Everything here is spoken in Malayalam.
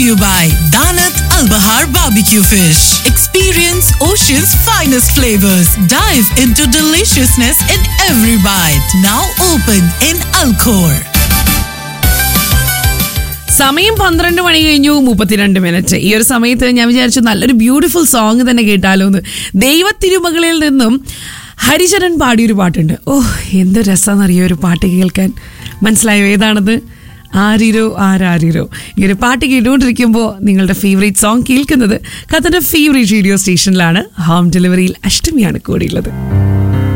you by Danat Al Bahar Barbecue Fish. Experience Ocean's finest flavors. Dive into deliciousness in every bite. Now open in Alcor. സമയം പന്ത്രണ്ട് മണി കഴിഞ്ഞു മുപ്പത്തിരണ്ട് മിനിറ്റ് ഈ ഒരു സമയത്ത് ഞാൻ വിചാരിച്ചു നല്ലൊരു ബ്യൂട്ടിഫുൾ സോങ് തന്നെ കേട്ടാലോ എന്ന് ദൈവത്തിരുമകളിൽ നിന്നും ഹരിചരൺ പാടിയൊരു പാട്ടുണ്ട് ഓ എന്ത് രസമാണെന്നറിയോ ഒരു പാട്ട് കേൾക്കാൻ മനസ്സിലായോ ഏതാണത് ആരിരോ ആരാരിരോ ഈ ഒരു പാട്ട് കേട്ടുകൊണ്ടിരിക്കുമ്പോൾ നിങ്ങളുടെ ഫേവറേറ്റ് സോങ് കേൾക്കുന്നത് കഥന്റെ ഫേവറേറ്റ് റേഡിയോ സ്റ്റേഷനിലാണ് ഹോം ഡെലിവറിയിൽ അഷ്ടമിയാണ് കൂടിയുള്ളത്